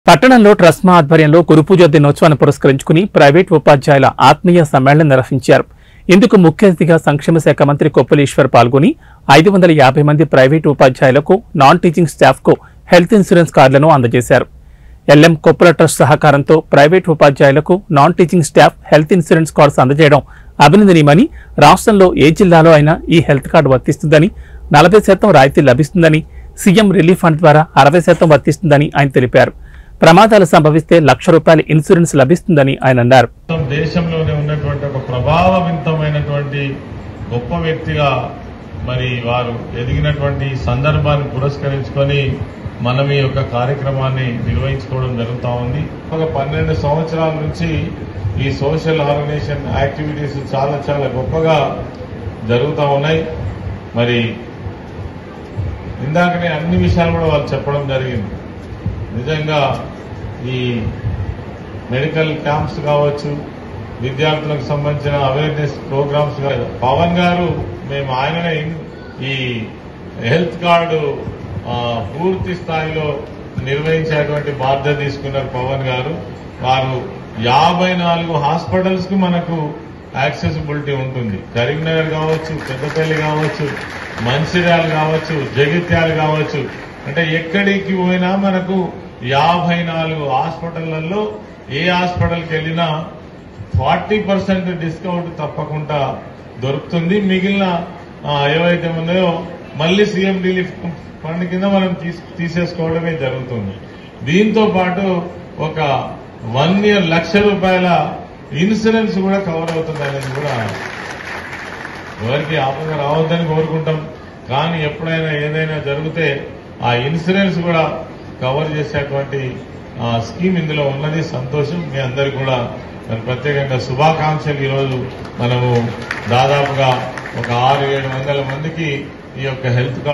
పట్టణంలో ట్రస్మా ఆధ్వర్యంలో గురుపూజ దినోత్సవాన్ని పురస్కరించుకుని ప్రైవేట్ ఉపాధ్యాయుల ఆత్మీయ సమ్మేళనం నిర్వహించారు ఇందుకు ముఖ్య అతిథిగా సంక్షేమ శాఖ మంత్రి కొప్పలీశ్వర్ పాల్గొని ఐదు వందల యాభై మంది ప్రైవేటు ఉపాధ్యాయులకు నాన్ టీచింగ్ స్టాఫ్కు హెల్త్ ఇన్సూరెన్స్ కార్డులను అందజేశారు ఎల్ఎం కొప్పుల ట్రస్ట్ సహకారంతో ప్రైవేట్ ఉపాధ్యాయులకు non teaching staff health insurance cards అందజేయడం అభినందనీయమని రాష్ట్రంలో ఏ జిల్లాలో అయినా ఈ హెల్త్ కార్డు వర్తిస్తుందని నలభై శాతం రాయితీ లభిస్తుందని సీఎం రిలీఫ్ ఫండ్ ద్వారా అరవై శాతం వర్తిస్తుందని ఆయన తెలిపారు ప్రమాదాలు సంభవిస్తే లక్ష రూపాయల ఇన్సూరెన్స్ లభిస్తుందని ఆయన అన్నారు మొత్తం దేశంలోనే ఉన్నటువంటి ఒక ప్రభావవంతమైనటువంటి గొప్ప వ్యక్తిగా మరి వారు ఎదిగినటువంటి సందర్భాన్ని పురస్కరించుకొని మనం ఈ యొక్క కార్యక్రమాన్ని నిర్వహించుకోవడం జరుగుతా ఉంది ఒక పన్నెండు సంవత్సరాల నుంచి ఈ సోషల్ ఆర్గనైజేషన్ యాక్టివిటీస్ చాలా చాలా గొప్పగా జరుగుతూ ఉన్నాయి మరి ఇందాకనే అన్ని విషయాలు కూడా వాళ్ళు చెప్పడం జరిగింది నిజంగా ఈ మెడికల్ క్యాంప్స్ కావచ్చు విద్యార్థులకు సంబంధించిన అవేర్నెస్ ప్రోగ్రామ్స్ కావచ్చు. పవన్ గారు మేము ఆయననే ఇన్- ఈ హెల్త్ కార్డు ఆ, పూర్తి స్థాయిలో నిర్వహించేటువంటి బాధ్యత తీసుకున్నారు పవన్ గారు వారు యాభై నాలుగు హాస్పిటల్స్ కు మనకు యాక్సెసిబిలిటీ ఉంటుంది కరీంనగర్ కావచ్చు పెద్దపల్లి కావచ్చు మంచిర్యాల కావచ్చు జగిత్యాల కావచ్చు అంటే ఎక్కడికి పోయినా మనకు యాభై నాలుగు హాస్పిటళ్లలో ఏ హాస్పిటల్కి వెళ్ళినా ఫార్టీ పర్సెంట్ డిస్కౌంట్ తప్పకుండా దొరుకుతుంది మిగిలిన ఆ, ఏవైతే ఉన్నాయో మళ్ళీ సీఎం రిలీఫ్ ఫండ్ కింద మనం తీస్- తీసేసుకోవడమే జరుగుతుంది దీంతో పాటు ఒక వన్ ఇయర్ లక్ష రూపాయల ఇన్సూరెన్స్ కూడా కవర్ అవుతుంది అనేది కూడా ఎవరికి ఆపద రావద్దని కోరుకుంటాం కానీ ఎప్పుడైనా ఏదైనా జరిగితే ఆ ఇన్సూరెన్స్ కూడా కవర్ చేసేటువంటి ఆ, స్కీమ్ ఇందులో ఉన్నది సంతోషం మీ అందరికి కూడా మరి ప్రత్యేకంగా శుభాకాంక్షలు ఈరోజు మనము దాదాపుగా ఒక ఆరు ఏడు వందల మందికి ఈ యొక్క హెల్త్